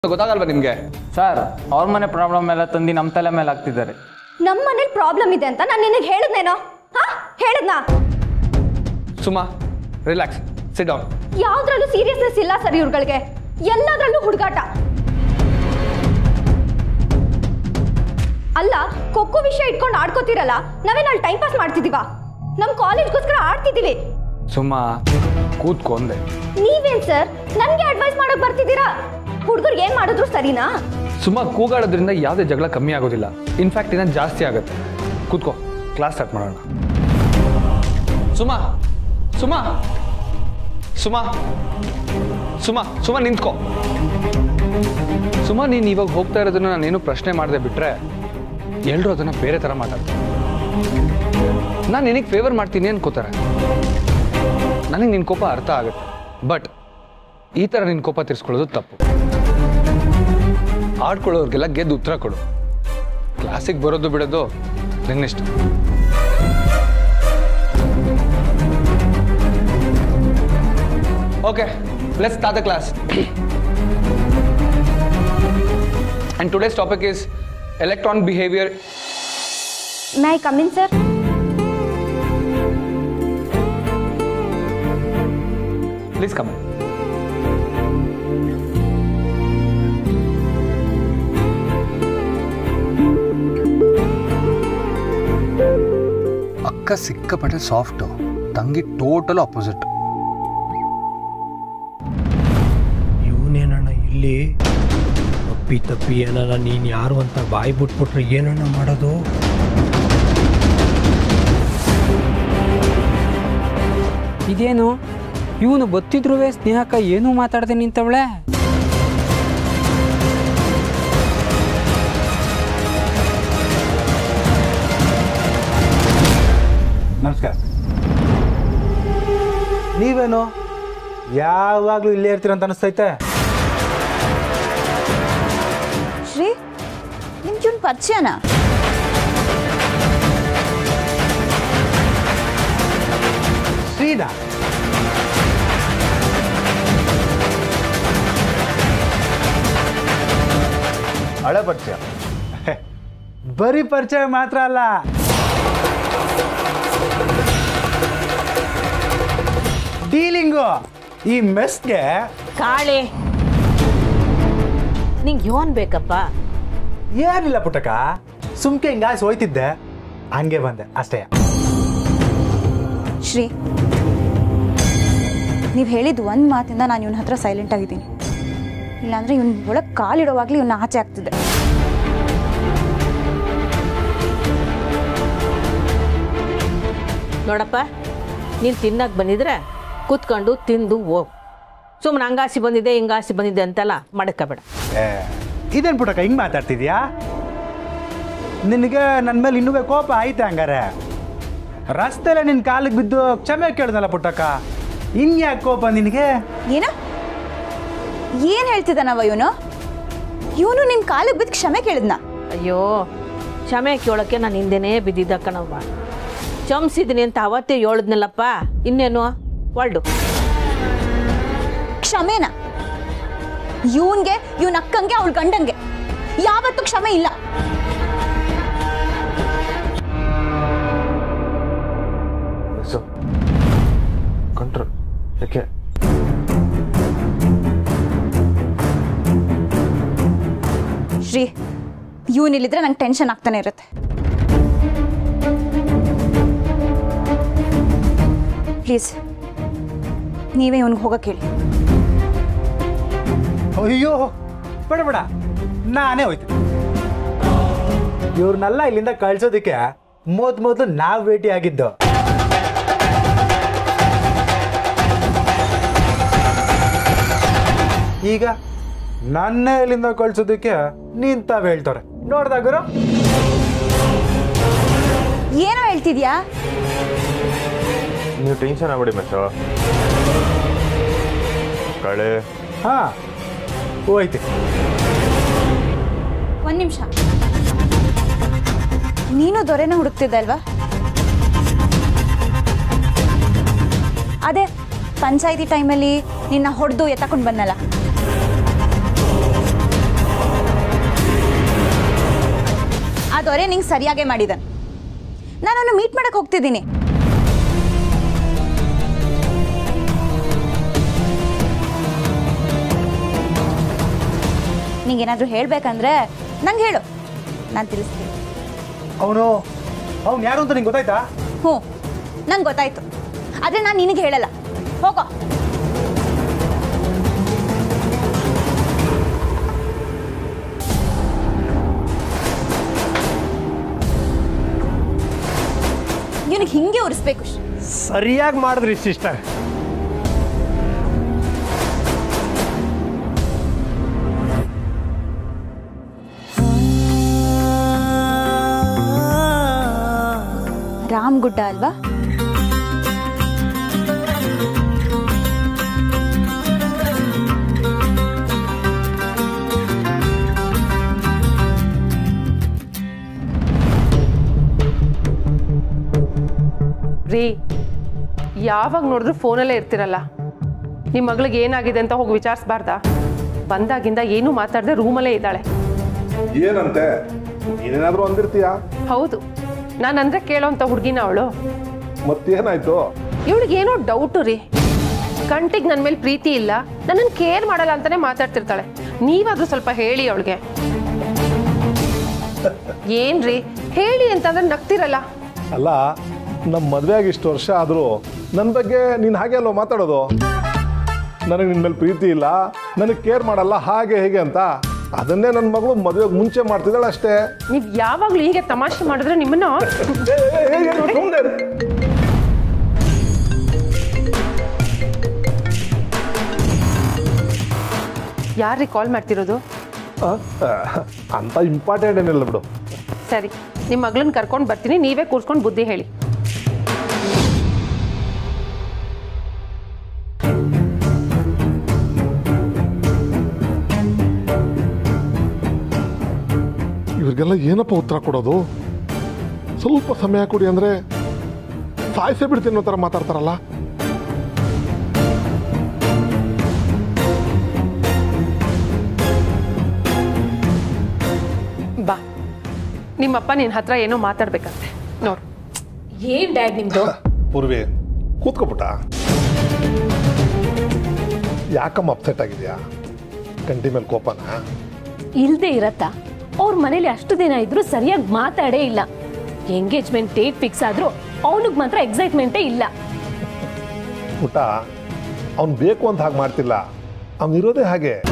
ಗೊತ್ತಾಗಲ್ವಾ ನಿಮಗೆ ಸರ್ ಅವ್ರ ಮನೆ ಪ್ರಾಬ್ಲಮ್ ಎಲ್ಲ ತಂದು ನಮ್ಮ ತಲೆ ಮೇಲೆ ಹಾಕ್ತಿದ್ದಾರೆ ನಮ್ಮ ಮನೇಲಿ ಪ್ರಾಬ್ಲಮ್ ಇದೆ ಅಂತ ನಾನು ನಿನಗೆ ಹೇಳಿದ್ನೇನೋ ಹಾ ಹೇಳಿದ್ನಾ ಸುಮಾ ರಿಲ್ಯಾಕ್ಸ್ ಸಿಟ್ ಡೌನ್ ಯಾವ್ದ್ರಲ್ಲೂ ಸೀರಿಯಸ್ನೆಸ್ ಇಲ್ಲ ಸರ್ ಇವ್ರುಗಳಿಗೆ ಎಲ್ಲದರಲ್ಲೂ ಹುಡುಗಾಟ ಅಲ್ಲ ಖೋಖೋ ವಿಷಯ ಇಟ್ಕೊಂಡು ಆಡ್ಕೋತಿರಲ್ಲ ನಾವೇನು ಅಲ್ಲಿ ಟೈಮ್ ಪಾಸ್ ಮಾಡ್ತಿದೀವ ನಮ್ಮ ಕಾಲೇಜ್ಗೋಸ್ಕರ ಆಡ್ತಿದ್ದೀವಿ ಸುಮಾ ಕೂತ್ಕೊಂಡೆ ನೀವೇನ್ ಸರ್ ನನಗೆ ಅಡ್ವೈಸ್ ಮಾಡಕ್ ಬರ್ತಿದ್ದೀರಾ ಹುಡುಗರು ಏನ್ ಮಾಡಿದ್ರು ಸರಿನಾ ಸುಮಾ ಕೂಗಾಡೋದ್ರಿಂದ ಯಾವುದೇ ಜಗಳ ಕಮ್ಮಿ ಆಗೋದಿಲ್ಲ ಇನ್ಫ್ಯಾಕ್ಟ್ ಇನ್ನೂ ಜಾಸ್ತಿ ಆಗುತ್ತೆ ಕೂತ್ಕೋ ಕ್ಲಾಸ್ ಸ್ಟಾರ್ಟ್ ಮಾಡೋಣ ಸುಮಾ ಸುಮಾ ಸುಮಾ ಸುಮಾ ಸುಮಾ ನಿಂತ್ಕೋ ಸುಮಾ ನೀನು ಇವಾಗ ಹೋಗ್ತಾ ಇರೋದನ್ನ ನಾನೇನು ಪ್ರಶ್ನೆ ಮಾಡದೆ ಬಿಟ್ರೆ ಎಲ್ಲರೂ ಅದನ್ನ ಬೇರೆ ಥರ ಮಾತಾಡ್ತಾರೆ ನಾನು ನಿನಗೆ ಫೇವರ್ ಮಾಡ್ತೀನಿ ಅನ್ಕೋತಾರೆ ನನಗೆ ನಿನ್ನ ಕೋಪ ಅರ್ಥ ಆಗುತ್ತೆ ಬಟ್ ಈ ಥರ ನಿನ್ನ ಕೋಪ ತೀರಿಸ್ಕೊಳ್ಳೋದು ತಪ್ಪು ಆಡ್ಕೊಳ್ಳೋರ್ಗೆಲ್ಲ ಗೆದ್ದು ಉತ್ತರ ಕೊಡು ಕ್ಲಾಸಿಗೆ ಬರೋದು ಬಿಡೋದು ನಿನ್ನಿಷ್ಟ okay let's start the class and today's topic is electron behaviour may come in sir please come ಅಕ್ಕ ಸಿಕ್ಕಾಪಟ್ಟೆ ಸಾಫ್ಟು ತಂಗಿ ಟೋಟಲ್ ಆಪೋಸಿಟ್ ಇವನೇನಣ್ಣ ಇಲ್ಲಿ ಅಪ್ಪಿ ತಪ್ಪಿ ಏನಣ್ಣ ನೀನು ಯಾರು ಅಂತ ಬಾಯಿ ಬಿಟ್ಬಿಟ್ರೆ ಏನಣ್ಣ ಮಾಡೋದು ಇದೇನು ಇವನು ಬತ್ತಿದ್ರೂ ಸ್ನೇಹಕ್ಕ ಏನೂ ಮಾತಾಡದೆ ನಿಂತವಳೆ ನಮಸ್ಕಾರ ನೀವೇನು ಯಾವಾಗಲೂ ಇಲ್ಲೇ ಇರ್ತೀರಂತ ಅನಿಸ್ತೈತೆ ಶ್ರೀ ನಿಮ್ಗೆ ಇವ್ನ ಪರಿಚಯನಾ ಶ್ರೀನಾ ಹಳೆ ಪರಿಚಯ ಬರೀ ಪರಿಚಯ ಮಾತ್ರ ಅಲ್ಲ ಡೀಲಿಂಗು ಈ ಮೆಸ್ಗೆ ಕಾಳೆ ನಿಂಗೆ ಯೋನ್ ಬೇಕಪ್ಪ ಏನಿಲ್ಲ ಪುಟ್ಟಕ ಸುಮ್ಕೆ ಹಿಂಗಾಸಿ ಹೋಯ್ತಿದ್ದೆ ಹಂಗೆ ಬಂದೆ ಅಷ್ಟೇ ಶ್ರೀ ನೀವು ಹೇಳಿದ ಒಂದು ಮಾತಿಂದ ನಾನು ಇವನ ಹತ್ರ ಸೈಲೆಂಟ್ ಆಗಿದ್ದೀನಿ ಇಲ್ಲಾಂದ್ರೆ ಇವನ್ ಒಳಗೆ ಕಾಲಿಡೋವಾಗ್ಲೇ ಇವನ್ನ ಆಚೆ ಆಗ್ತಿದೆ ನೋಡಪ್ಪ ನೀನು ತಿನ್ನಕ್ಕೆ ಬಂದಿದ್ರೆ ಕೂತ್ಕೊಂಡು ತಿಂದು ಹೋಗು ಸುಮ್ಮನೆ ಹಂಗಾಸಿ ಬಂದಿದೆ ಹಿಂಗಾಸಿ ಬಂದಿದೆ ಅಂತೆಲ್ಲ ಮಾಡಕ್ಕಬೇಡ ಏ ಇದೇನು ಪುಟ್ಟಕ ಹಿಂಗೆ ಮಾತಾಡ್ತಿದ್ಯಾ ನಿನಗೆ ನನ್ನ ಮೇಲೆ ಇನ್ನೂ ಕೋಪ ಆಯ್ತಾ ಹಂಗಾರೆ ರಸ್ತೆಲೆ ನಿನ್ನ ಕಾಲಿಗೆ ಬಿದ್ದು ಕ್ಷಮೆ ಕೇಳ್ದಲ್ಲ ಪುಟ್ಟಕ ಇನ್ಯಾಕೆ ಕೋಪ ನಿನಗೆ ಏನ ಏನು ಹೇಳ್ತಿದ್ದಾನವ ಇವನು ಇವನು ನಿನ್ನ ಕಾಲಿಗೆ ಬಿದ್ದು ಕ್ಷಮೆ ಕೇಳಿದ್ನ ಅಯ್ಯೋ ಕ್ಷಮೆ ಕೇಳೋಕ್ಕೆ ನಾನು ಹಿಂದೆನೇ ಬಿದ್ದಿದ್ದ ಕಣವ್ವ ಚಮ್ಸಿದ್ದೀನಿ ಅಂತ ಅವತ್ತೇ ಹೇಳಿದ್ನಲ್ಲಪ್ಪ ಇನ್ನೇನು ಒಳ್ಳು ಕ್ಷಮೆನಾ ಇವನ್ಗೆ ಇವನ್ ಅಕ್ಕಂಗೆ ಅವಳ ಗಂಡಂಗೆ ಯಾವತ್ತೂ ಕ್ಷಮೆ ಇಲ್ಲ ಕಂಟ್ರೋಲ್ ಯಾಕೆ ಶ್ರೀ ಇವನಿಲ್ಲಿದ್ರೆ ನಂಗೆ ಟೆನ್ಷನ್ ಆಗ್ತಾನೆ ಇರುತ್ತೆ ಪ್ಲೀಸ್ ನೀವೇ ಇವನಿಗೆ ಹೋಗಕ್ಕೆ ಹೇಳಿ ಅಯ್ಯೋ ಬೇಡ ಬೇಡ ನಾನೇ ಹೋಯ್ತೀನಿ ಇವ್ರನ್ನೆಲ್ಲ ಇಲ್ಲಿಂದ ಕಳ್ಸೋದಕ್ಕೆ ಮೊದ್ ಮೊದಲು ನಾವು ಭೇಟಿ ಆಗಿದ್ದು ಈಗ ನನ್ನೇ ಇಲ್ಲಿಂದ ಕಳ್ಸೋದಕ್ಕೆ ನೀನ್ ತಾವ್ ಹೇಳ್ತಾರೆ ನೋಡ್ದಾಗರು ಏನೋ ಹೇಳ್ತಿದ್ಯಾ ನೀವು ಟೆನ್ಷನ್ ಆಗ್ಬೇಡಿ ಮೆಚ್ಚೋ ಕಳೆ ಹಾ ಹೋಯ್ತು ಒಂದ್ ನಿಮಿಷ ನೀನು ದೊರೆನ ಹುಡುಕ್ತಿದ್ದೆ ಅಲ್ವಾ ಅದೇ ಪಂಚಾಯತಿ ಟೈಮಲ್ಲಿ ನಿನ್ನ ಹೊಡೆದು ಎತ್ತಕೊಂಡು ಬಂದಲ್ಲ ದೊರೆ ನಿಂಗೆ ಸರಿಯಾಗೇ ಮಾಡಿದ್ದಾನೆ ನಾನು ಅವನು ಮೀಟ್ ಮಾಡಕ್ಕೆ ಹೋಗ್ತಿದ್ದೀನಿ ನಿಂಗೇನಾದರೂ ಹೇಳಬೇಕಂದ್ರೆ ನಂಗೆ ಹೇಳು ನಾನು ತಿಳಿಸ್ತೀನಿ ಅವನು ಅವ್ನು ಯಾರು ಅಂತ ನಿಂಗೆ ಗೊತ್ತಾಯ್ತಾ ಹ್ಞೂ ನಂಗೆ ಗೊತ್ತಾಯ್ತು ಆದರೆ ನಾನು ನಿನಗೆ ಹೇಳಲ್ಲ ಹೋಗೋ ಇವನಿಗೆ ಹಿಂಗೆ ಉರಿಸ್ಬೇಕು ಸರಿಯಾಗಿ ಮಾಡಿದ್ರಿ ಸಿಸ್ಟರ್ ರಾಮ್ಗುಡ್ಡ ಅಲ್ವಾ ರೀ ಯಾವಾಗ ನೋಡಿದ್ರು ಫೋನಲ್ಲೇ ಇರ್ತಿರಲ್ಲ ನಿಮ್ಮ ಮಗಳಿಗೆ ಏನಾಗಿದೆ ಅಂತ ಹೋಗಿ ವಿಚಾರಿಸ್ಬಾರ್ದಾ ಬಂದಾಗಿಂದ ಏನೂ ಮಾತಾಡದೆ ರೂಮಲ್ಲೇ ಇದ್ದಾಳೆ ಏನಂತೆ ನೀನೇನಾದ್ರೂ ಅಂದಿರ್ತೀಯ ಹೌದು ನಾನು ಅಂದ್ರೆ ಕೇಳೋಂಥ ಹುಡುಗಿನ ಅವಳು ಮತ್ತೇನಾಯ್ತು ಇವಳಿಗೆ ಏನೋ ಡೌಟು ರೀ ಗಂಟಿಗೆ ನನ್ನ ಮೇಲೆ ಪ್ರೀತಿ ಇಲ್ಲ ನನ್ನನ್ನು ಕೇರ್ ಮಾಡಲ್ಲ ಅಂತಾನೆ ಮಾತಾಡ್ತಿರ್ತಾಳೆ ನೀವಾದ್ರೂ ಸ್ವಲ್ಪ ಹೇಳಿ ಅವಳಿಗೆ ಏನ್ರಿ ಹೇಳಿ ಅಂತಂದ್ರೆ ನಗ್ತಿರಲ್ಲ ಅಲ್ಲ ನಮ್ಮ ಮದುವೆ ಆಗಿ ಇಷ್ಟು ವರ್ಷ ಆದರೂ ನನ್ನ ಬಗ್ಗೆ ನೀನು ಹಾಗೆ ಅಲ್ವ ಮಾತಾಡೋದು ನನಗೆ ನಿನ್ನ ಮೇಲೆ ಪ್ರೀತಿ ಇಲ್ಲ ನನಗೆ ಕೇರ್ ಮಾಡಲ್ಲ ಹಾಗೆ ಹೇಗೆ ಅಂತ ಅದನ್ನೇ ನನ್ನ ಮಗಳು ಮದುವೆಗೆ ಮುಂಚೆ ಮಾಡ್ತಿದ್ದಾಳೆ ಅಷ್ಟೇ ನೀವು ಯಾವಾಗ್ಲೂ ಹೀಗೆ ತಮಾಷೆ ಮಾಡಿದ್ರೆ ನಿಮ್ಮನ್ನ ಏ, ಏ, ಏ, ಏ, ಸುಮ್ನೆ ಇರು. ಯಾರ್ರೀ ಕಾಲ್ ಮಾಡ್ತಿರೋದು ಆ, ಅಂತ ಇಂಪಾರ್ಟೆಂಟ್ ಏನಿಲ್ಲ ಬಿಡು ಸರಿ ನಿಮ್ಮ ಮಗಳನ್ನ ಕರ್ಕೊಂಡು ಬರ್ತೀನಿ ನೀವೇ ಕೂರ್ಸ್ಕೊಂಡು ಬುದ್ಧಿ ಹೇಳಿ ಇವ್ರಿಗೆಲ್ಲ ಏನಪ್ಪ ಉತ್ತರ ಕೊಡೋದು ಸ್ವಲ್ಪ ಸಮಯ ಕೊಡಿ ಅಂದ್ರೆ ಸಾಯಿಸೇ ಬಿಡ್ತೀನಿ ಅನ್ನೋ ಥರ ಮಾತಾಡ್ತಾರಲ್ಲ ಬಾ ನಿಮ್ಮಪ್ಪ ನಿನ್ನ ಹತ್ರ ಏನೋ ಮಾತಾಡ್ಬೇಕಂತೆ ನೋಡು ಏನ್ ಡ್ಯಾಡ್ ನಿಮ್ದು ಪೂರ್ವಿ ಕೂತ್ಕೊಬಿಟ್ಟ ಯಾಕಮ್ಮ ಅಪ್ಸೆಟ್ ಆಗಿದ್ಯಾ ಗಂಟಿ ಮೇಲೆ ಕೋಪನಾ ಇಲ್ದೇ ಇರತ್ತಾ ಅವ್ರ ಮನೇಲಿ ಅಷ್ಟು ದಿನ ಇದ್ರು ಸರಿಯಾಗಿ ಮಾತಾಡೇ ಇಲ್ಲ ಎಂಗೇಜ್ಮೆಂಟ್ ಡೇಟ್ ಫಿಕ್ಸ್ ಆದ್ರೂ ಅವನಿಗೆ ಮಾತ್ರ ಎಕ್ಸೈಟ್ಮೆಂಟೇ ಇಲ್ಲ ಪುಟ್ಟ ಅವ್ನು ಬೇಕು ಅಂತ ಹಾಗೆ ಮಾಡ್ತಿಲ್ಲ ಅವ್ನು ಇರೋದೇ ಹಾಗೆ